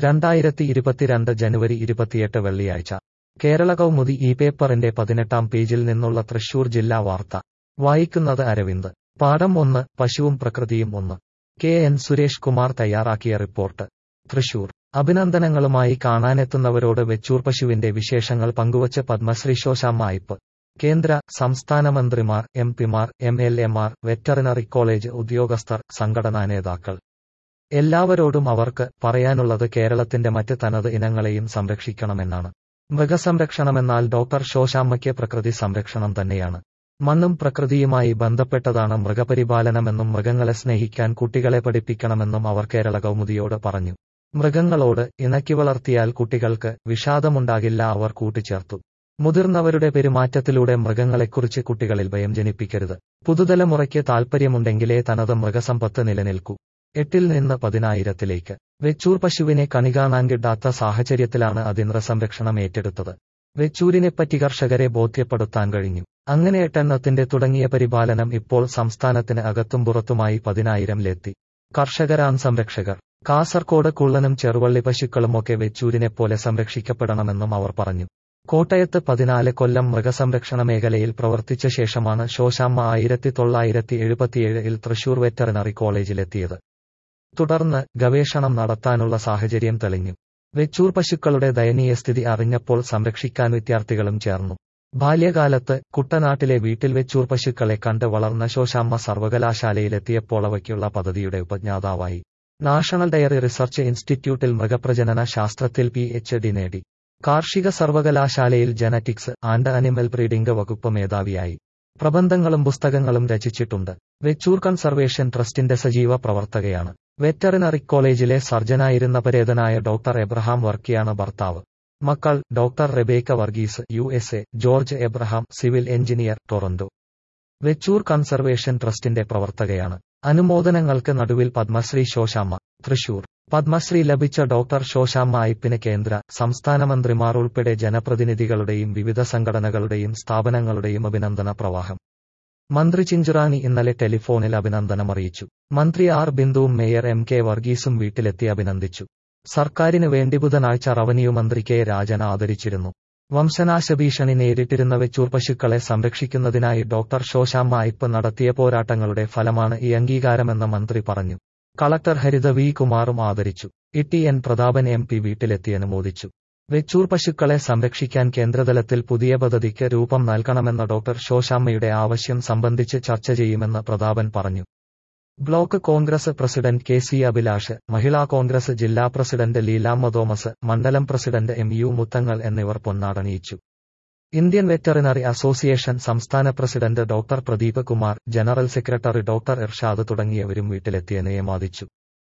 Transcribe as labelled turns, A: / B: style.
A: രണ്ടായിരത്തി ഇരുപത്തിരണ്ട് ജനുവരി ഇരുപത്തിയെട്ട് വെള്ളിയാഴ്ച കേരള കൗമുദി ഈ പേപ്പറിന്റെ പതിനെട്ടാം പേജിൽ നിന്നുള്ള തൃശൂർ ജില്ലാ വാർത്ത വായിക്കുന്നത് അരവിന്ദ് പാഠം ഒന്ന് പശുവും പ്രകൃതിയും ഒന്ന് കെ എൻ സുരേഷ് കുമാർ തയ്യാറാക്കിയ റിപ്പോർട്ട് തൃശൂർ അഭിനന്ദനങ്ങളുമായി കാണാനെത്തുന്നവരോട് വെച്ചൂർ പശുവിന്റെ വിശേഷങ്ങൾ പങ്കുവച്ച് പത്മശ്രീ ശോശാമ്മ അയ്പ് കേന്ദ്ര സംസ്ഥാന മന്ത്രിമാർ എം പിമാർ എം എൽ എമാർ വെറ്ററിനറി കോളേജ് ഉദ്യോഗസ്ഥർ സംഘടനാ നേതാക്കൾ എല്ലാവരോടും അവർക്ക് പറയാനുള്ളത് കേരളത്തിന്റെ മറ്റ് തനത് ഇനങ്ങളെയും സംരക്ഷിക്കണമെന്നാണ് മൃഗസംരക്ഷണമെന്നാൽ ഡോക്ടർ ശോശാമ്മയ്ക്ക് പ്രകൃതി സംരക്ഷണം തന്നെയാണ് മണ്ണും പ്രകൃതിയുമായി ബന്ധപ്പെട്ടതാണ് മൃഗപരിപാലനമെന്നും മൃഗങ്ങളെ സ്നേഹിക്കാൻ കുട്ടികളെ പഠിപ്പിക്കണമെന്നും അവർ കേരള കൗമുദിയോട് പറഞ്ഞു മൃഗങ്ങളോട് ഇണക്കി വളർത്തിയാൽ കുട്ടികൾക്ക് വിഷാദമുണ്ടാകില്ല അവർ കൂട്ടിച്ചേർത്തു മുതിർന്നവരുടെ പെരുമാറ്റത്തിലൂടെ മൃഗങ്ങളെക്കുറിച്ച് കുട്ടികളിൽ ഭയം ജനിപ്പിക്കരുത് പുതുതലമുറയ്ക്ക് താൽപ്പര്യമുണ്ടെങ്കിലേ തനത് മൃഗസമ്പത്ത് നിലനിൽക്കൂ എട്ടിൽ നിന്ന് പതിനായിരത്തിലേക്ക് വെച്ചൂർ പശുവിനെ കണികാണാൻ കിട്ടാത്ത സാഹചര്യത്തിലാണ് അതിന്ദ്ര സംരക്ഷണം ഏറ്റെടുത്തത് വെച്ചൂരിനെപ്പറ്റി കർഷകരെ ബോധ്യപ്പെടുത്താൻ കഴിഞ്ഞു അങ്ങനെ എട്ടെണ്ണത്തിന്റെ തുടങ്ങിയ പരിപാലനം ഇപ്പോൾ സംസ്ഥാനത്തിന് അകത്തും പുറത്തുമായി പതിനായിരംലെത്തി കർഷകരാൻ സംരക്ഷകർ കാസർകോട് കുള്ളനും ചെറുവള്ളി പശുക്കളുമൊക്കെ വെച്ചൂരിനെപ്പോലെ സംരക്ഷിക്കപ്പെടണമെന്നും അവർ പറഞ്ഞു കോട്ടയത്ത് പതിനാല് കൊല്ലം മൃഗസംരക്ഷണ മേഖലയിൽ പ്രവർത്തിച്ച ശേഷമാണ് ശോശാമ്മ ആയിരത്തി തൊള്ളായിരത്തി എഴുപത്തിയേഴിൽ തൃശൂർ വെറ്ററിനറി കോളേജിലെത്തിയത് തുടർന്ന് ഗവേഷണം നടത്താനുള്ള സാഹചര്യം തെളിഞ്ഞു വെച്ചൂർ പശുക്കളുടെ ദയനീയ സ്ഥിതി അറിഞ്ഞപ്പോൾ സംരക്ഷിക്കാൻ വിദ്യാർത്ഥികളും ചേർന്നു ബാല്യകാലത്ത് കുട്ടനാട്ടിലെ വീട്ടിൽ വെച്ചൂർ പശുക്കളെ കണ്ട് വളർന്ന ശോശാമ്മ സർവകലാശാലയിലെത്തിയപ്പോൾ അവയ്ക്കുള്ള പദ്ധതിയുടെ ഉപജ്ഞാതാവായി നാഷണൽ ഡയറി റിസർച്ച് ഇൻസ്റ്റിറ്റ്യൂട്ടിൽ മൃഗപ്രജനന ശാസ്ത്രത്തിൽ പി എച്ച് ഡി നേടി കാർഷിക സർവകലാശാലയിൽ ജനറ്റിക്സ് ആൻഡ് അനിമൽ ബ്രീഡിംഗ് വകുപ്പ് മേധാവിയായി പ്രബന്ധങ്ങളും പുസ്തകങ്ങളും രചിച്ചിട്ടുണ്ട് വെച്ചൂർ കൺസർവേഷൻ ട്രസ്റ്റിന്റെ സജീവ പ്രവർത്തകയാണ് വെറ്ററിനറി കോളേജിലെ സർജനായിരുന്ന പരേതനായ ഡോക്ടർ എബ്രഹാം വർക്കിയാണ് ഭർത്താവ് മക്കൾ doctor Rebecca Varghese U S A George Abraham civil engineer Toronto Vechur conservation ട്രസ്റ്റിന്റെ പ്രവർത്തകയാണ് അനുമോദനങ്ങൾക്ക് നടുവിൽ പത്മശ്രീ ശോശാമ്മ തൃശൂർ പത്മശ്രീ ലഭിച്ച ഡോക്ടർ ശോശാമ്മ അയ്പിന് കേന്ദ്ര സംസ്ഥാന മന്ത്രിമാർ ഉൾപ്പെടെ ജനപ്രതിനിധികളുടെയും വിവിധ സംഘടനകളുടെയും സ്ഥാപനങ്ങളുടെയും അഭിനന്ദന പ്രവാഹം മന്ത്രി ചിഞ്ചുറാണി ഇന്നലെ ടെലിഫോണിൽ അഭിനന്ദനമറിയിച്ചു മന്ത്രി ആർ ബിന്ദുവും മേയർ എം കെ വർഗീസും വീട്ടിലെത്തി അഭിനന്ദിച്ചു സർക്കാരിന് വേണ്ടി ബുധനാഴ്ച റവന്യൂ മന്ത്രി കെ രാജൻ ആദരിച്ചിരുന്നു വംശനാശഭീഷണി നേരിട്ടിരുന്ന വെച്ചൂർ പശുക്കളെ സംരക്ഷിക്കുന്നതിനായി ഡോക്ടർ ശോശാമ്മ അയ്പ് നടത്തിയ പോരാട്ടങ്ങളുടെ ഫലമാണ് ഈ അംഗീകാരമെന്ന് മന്ത്രി പറഞ്ഞു കളക്ടർ ഹരിത വി കുമാറും ആദരിച്ചു E N Prathapan M P വീട്ടിലെത്തി അനുമോദിച്ചു വെച്ചൂർ പശുക്കളെ സംരക്ഷിക്കാൻ കേന്ദ്രതലത്തിൽ പുതിയ പദ്ധതിക്ക് രൂപം നൽകണമെന്ന ഡോക്ടർ ശോശാമ്മയുടെ ആവശ്യം സംബന്ധിച്ച് ചർച്ച ചെയ്യുമെന്ന് പ്രതാപൻ പറഞ്ഞു block Congress president K C Abhilash Mahila Congress ജില്ലാ പ്രസിഡന്റ് ലീലാമ്മ തോമസ് മണ്ഡലം പ്രസിഡന്റ് എം യു മുത്തങ്ങൾ എന്നിവർ പൊന്നാടണിയിച്ചു ഇന്ത്യൻ വെറ്ററിനറി അസോസിയേഷൻ സംസ്ഥാന president doctor Pradeep Kumar general secretary doctor Irshad തുടങ്ങിയവരും വീട്ടിലെത്തി നിയമാദിച്ചു